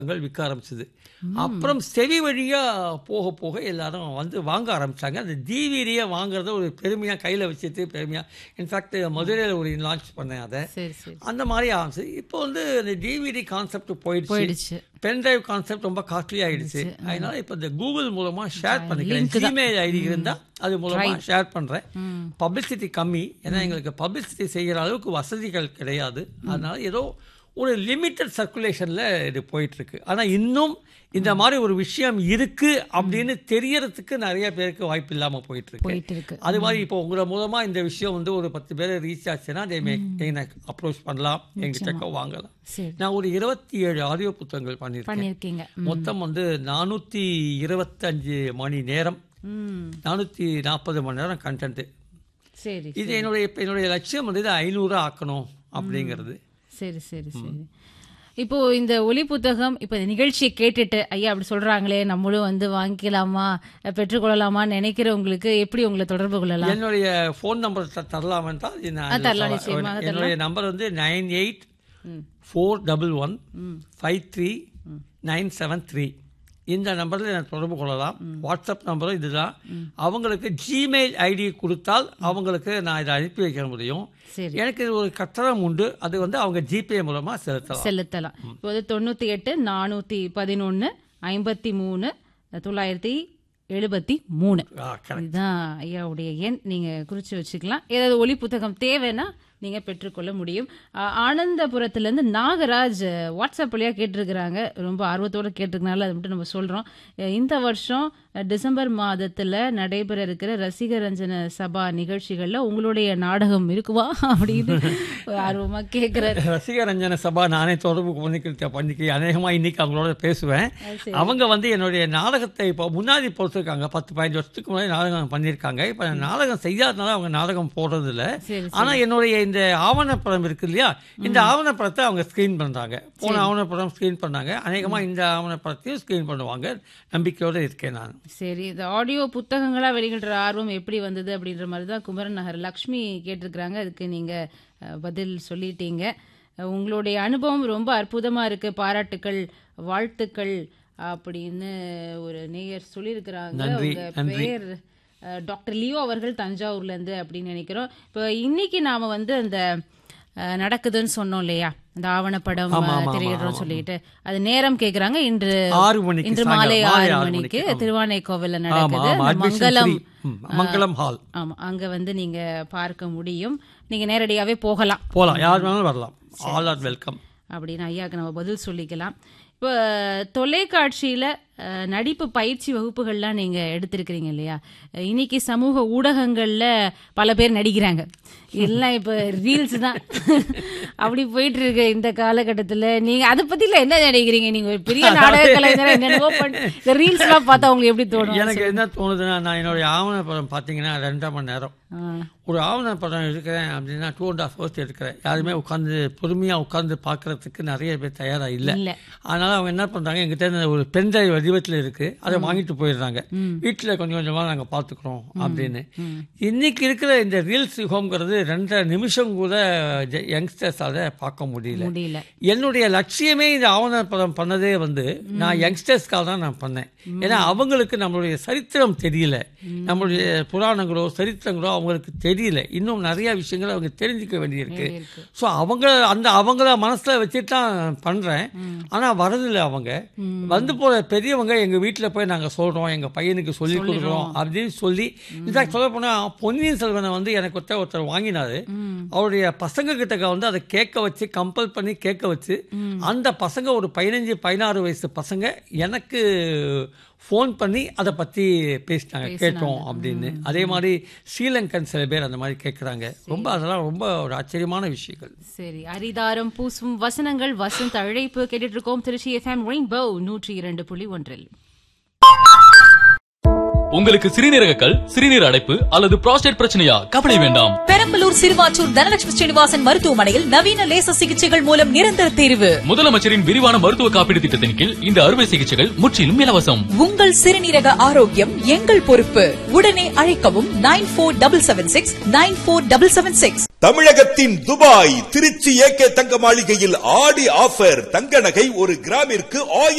புத்தகங்கள் விற்க ஆரம்பிச்சது அப்புறம் செவி வழியா போக போக எல்லாரும் வந்து வாங்க ஆரம்பிச்சாங்க அந்த டிவிடியை வாங்குறத ஒரு பெருமையா கையில வச்சுட்டு பெருமையா இன்ஃபேக்ட் மதுரையில் ஒரு லான்ச் பண்ணேன் அதை சரி சரி அந்த மாதிரி ஆரம்பிச்சு இப்போ வந்து அந்த டிவிடி கான்செப்ட் போயிடுச்சு போயிடுச்சு பென் டிரைவ் கான்செப்ட் ரொம்ப காஸ்ட்லி ஆயிடுச்சு அதனால இப்போ இந்த கூகுள் மூலமா ஷேர் பண்ணிக்கிறேன் ஜிமெயில் ஐடி இருந்தா அது மூலமா ஷேர் பண்றேன் பப்ளிசிட்டி கம்மி ஏன்னா எங்களுக்கு பப்ளிசிட்டி செய்கிற அளவுக்கு வசதிகள் கிடையாது அதனால ஏதோ ஒரு லிமிட்டட் சர்க்குலேஷன்ல இது போயிட்டு இருக்கு ஆனா இன்னும் இந்த மாதிரி ஒரு விஷயம் இருக்கு அப்படின்னு தெரியறதுக்கு நிறைய பேருக்கு வாய்ப்பு இல்லாம போயிட்டு இருக்கு போயிட்டு இருக்கு அது மாதிரி இப்போ உங்களை மூலமா இந்த விஷயம் வந்து ஒரு பத்து பேர் ரீச் ஆச்சுன்னா அதை எனக்கு அப்ரோச் பண்ணலாம் எங்கிட்ட வாங்கலாம் சரி நான் ஒரு இருபத்தி ஏழு ஆடியோ புத்தகங்கள் பண்ணியிருக்கேன் பண்ணியிருக்கீங்க மொத்தம் வந்து நானூற்றி இருபத்தஞ்சு மணி நேரம் ம் நானூற்றி நாற்பது மணி நேரம் கண்டென்ட்டு சரி இது என்னுடைய இப்போ என்னுடைய லட்சியம் வந்து இது ஐநூறு ஆக்கணும் அப்படிங்கிறது சரி சரி சரி இப்போ இந்த ஒலி புத்தகம் இப்போ இந்த நிகழ்ச்சியை கேட்டுட்டு ஐயா அப்படி சொல்றாங்களே நம்மளும் வந்து வாங்கிக்கலாமா பெற்றுக்கொள்ளலாமான்னு நினைக்கிறவங்களுக்கு எப்படி உங்களை தொடர்பு கொள்ளலாம் என்னுடைய ஃபோன் நம்பர் தரலாம் என்றால் இது நான் ஆ, தரலாம், நிச்சயமாக சொல்றேன். என்னுடைய நம்பர் வந்து nine eight four double one five three nine seven three இந்த நம்பரில் எனக்கு தொடர்பு கொள்ளலாம் வாட்ஸ்அப் நம்பரும் இதுதான் அவங்களுக்கு ஜிமெயில் ஐடி கொடுத்தால் அவங்களுக்கு நான் இதை அனுப்பி வைக்க முடியும் சரி எனக்கு இது ஒரு கட்டணம் உண்டு அது வந்து அவங்க ஜிபே மூலமா செலுத்தலாம் செலுத்தலாம் இப்போ வந்து தொண்ணூத்தி எட்டு நானூத்தி பதினொன்னு ஐம்பத்தி மூணு தொள்ளாயிரத்தி எழுபத்தி மூணு ஆ, correct. இதுதான் ஐயாவுடைய எண் நீங்க குறிச்சு வச்சுக்கலாம் ஏதாவது ஒலி புத்தகம் தேவைன்னா நீங்க பெற்றுக்கொள்ள முடியும் ஆ, ஆனந்தபுரத்துல இருந்து நாகராஜ் அஹ், வாட்ஸ்அப் வழியா கேட்டிருக்கிறாங்க ரொம்ப ஆர்வத்தோட கேட்டிருக்கனால அதை மட்டும் நம்ம சொல்றோம் அஹ், இந்த வருஷம் அஹ், டிசம்பர் மாதத்துல நடைபெற இருக்கிற ரசிகர் ரஞ்சன சபா நிகழ்ச்சிகள்ல உங்களுடைய நாடகம் இருக்குவா அப்படின்னு ஆர்வமா கேட்கிறாரு ரசிக ரஞ்சன சபா நானே தொடர்பு பண்ணிக்க பண்ணிக்க அநேகமாக இன்னைக்கு அவங்களோட பேசுவேன் அவங்க வந்து என்னுடைய நாடகத்தை இப்போ முன்னாடி பொறுத்திருக்காங்க பத்து பதினஞ்சு வருஷத்துக்கு முன்னாடி நாடகம் பண்ணியிருக்காங்க இப்போ நாடகம் செய்யாதனால அவங்க நாடகம் போடுறது இல்ல சரி ஆனா என்னுடைய இந்த ஆவணப்படம் இருக்கு இல்லையா இந்த ஆவணப்படத்தை அவங்க ஸ்கிரீன் பண்றாங்க போன ஆவணப்படம் ஸ்கிரீன் பண்ணாங்க அநேகமா இந்த ஆவணப்படத்தையும் ஸ்கிரீன் பண்ணுவாங்க நம்பிக்கையோட இருக்கேன் நான் சரி இந்த ஆடியோ புத்தகங்களா வெளியிடுற ஆர்வம் எப்படி வந்தது அப்படின்ற மாதிரி தான் குமரன் நகர் லக்ஷ்மி கேட்டிருக்கிறாங்க அதுக்கு நீங்க அஹ், பதில் சொல்லிட்டீங்க அஹ், உங்களுடைய அனுபவம் ரொம்ப அற்புதமா இருக்கு பாராட்டுக்கள் வாழ்த்துக்கள் அப்படின்னு ஒரு நேயர் சொல்லியிருக்கிறாங்க நன்றி, உங்க நன்றி. பேர் அஹ், டாக்டர் லியோ அவர்கள் தஞ்சாவூர்ல இருந்து அப்படின்னு நினைக்கிறோம் இப்போ இன்னைக்கு நாம வந்து அந்த அஹ், நடக்குதுன்னு சொன்னோம் இல்லையா அந்த ஆவணப்படம் ஆமா, ஆமா, திரையிடுறோம் சொல்லிட்டு அது நேரம் கேக்குறாங்க இன்று ஆறு மணிக்கு இன்று சாயங்காலம், மாலை மாலை ஆறு ஆறு மணிக்கு மணிக்கு, ஆமா. திருவானைக்கோவில்ல ஆமா நடக்குது ஆமா அந்த admission மங்களம் free. ம், மங்களம் ஹால் ஆமா அங்க வந்து நீங்க பார்க்க முடியும் நீங்க நேரடியாவே போகலாம் போலாம் யார் வேணாலும் வரலாம் ஆல் ஆர் வெல்கம் அப்படின்னு ஐயாக்கு நம்ம பதில் சொல்லிக்கலாம் இப்போ தொலைக்காட்சியில அஹ், நடிப்பு பயிற்சி வகுப்புகள்லாம் நீங்க எடுத்திருக்கிறீங்க இல்லையா அஹ், இன்னைக்கு சமூக ஊடகங்கள்ல பல பேர் நடிக்கிறாங்க எல்லாம் இப்ப ரீல்ஸ் தான் அப்படி போயிட்டு இருக்கு இந்த காலகட்டத்துல நீங்க அதை பத்தில என்ன நினைக்கிறீங்க நீங்க ஒரு பெரிய நாடக கலைஞர் என்னென்னவோ பண்ணி இந்த ரீல்ஸ் எல்லாம் பார்த்தா உங்களுக்கு எப்படி தோணும் எனக்கு என்ன தோணுதுன்னா நான் என்னுடைய ஆவணப்படம் பார்த்தீங்கன்னா ரெண்டரை மணி நேரம் ஆ, ஒரு ஆவணப்படம் எடுக்கிறேன் அப்படின்னா டூ அண்ட் ஹாஃப் ஹவர்ஸ் எடுக்கிறேன் யாருமே உட்காந்து பொறுமையாக உட்காந்து பார்க்கறதுக்கு நிறைய பேர் தயாராக இல்லை இல்ல அதனால அவங்க என்ன பண்ணுறாங்க எங்கிட்ட இந்த ஒரு பென்ட்ரைவ் வடிவத்தில் இருக்கு அதை வாங்கிட்டு போயிடுறாங்க வீட்டில் கொஞ்சம் கொஞ்சமாக நாங்கள் பார்த்துக்குறோம் அப்படின்னு இன்னைக்கு இருக்கிற இந்த ரீல்ஸ் யுகம்ங்கிறது ரெண்டரை நிமிஷம் கூட யங்ஸ்டர்ஸால பார்க்க முடியல முடியல என்னுடைய லட்சியமே இந்த ஆவணப்படம் பண்ணதே வந்து நான் யங்ஸ்டர்ஸ்க்காக தான் நான் பண்ணேன் ஏன்னா அவங்களுக்கு நம்மளுடைய சரித்திரம் தெரியல நம்மளுடைய புராணங்களோ சரித்திரங்களோ அவங்களுக்கு தெரியல இன்னும் நிறைய விஷயங்களை அவங்க தெரிஞ்சுக்க வேண்டியிருக்கு இருக்கு. ஸோ அவங்க அந்த அவங்கள மனசுல வச்சுட்டு தான் பண்றேன் ஆனா வரதில்லை அவங்க வந்து போற பெரியவங்க எங்க வீட்டுல போய் நாங்க சொல்றோம் எங்க பையனுக்கு சொல்லி கொடுக்குறோம் அப்படின்னு சொல்லி இன்ஃபேக்ட் சொல்ல போனா பொன்னியின் செல்வனை வந்து எனக்கு ஒருத்தர் ஒருத்தர் வாங்கினாரு அவருடைய பசங்க கிட்ட வந்து அதை கேட்க வச்சு கம்பல் பண்ணி கேட்க வச்சு அந்த பசங்க ஒரு பதினஞ்சு பதினாறு வயசு பசங்க எனக்கு ஃபோன் பண்ணி அதை பற்றி பேசினாங்க கேட்டோம் அப்படின்னு அதே மாதிரி ஸ்ரீலங்கன் சில பேர் அந்த மாதிரி கேட்குறாங்க ரொம்ப அதெல்லாம் ரொம்ப ஒரு ஆச்சரியமான விஷயங்கள் சரி அரிதாரம் பூசும் வசனங்கள் வசந்த் அழைப்பு கேட்டுட்டு இருக்கோம் திருச்சி எஃப்எம் ரெயின்போ நூற்றி இரண்டு புள்ளி ஒன்றில் உங்களுக்கு சிறுநீரக கல் சிறுநீர் அடைப்பு அல்லது புரோஸ்டேட் பிரச்சனையா கவலை வேண்டாம் பெரம்பலூர் சிறுவாச்சூர் தனலட்சுமி ஸ்ரீனிவாசன் மருத்துவமனையில் நவீன லேசர் சிகிச்சைகள் மூலம் நிரந்தர தீர்வு முதலமைச்சரின் விரிவான மருத்துவ காப்பீடு திட்டத்தின் கீழ் இந்த அறுவை சிகிச்சைகள் முற்றிலும் இலவசம் உங்கள் சிறுநீரக ஆரோக்கியம் எங்கள் பொறுப்பு உடனே அழைக்கவும் nine four double seven six nine four double seven six தமிழகத்தின் துபாய் திருச்சி ஏகே தங்க மாளிகையில் ஆடி ஆஃபர் தங்க நகை ஒரு கிராமிற்கு ஆயிரம்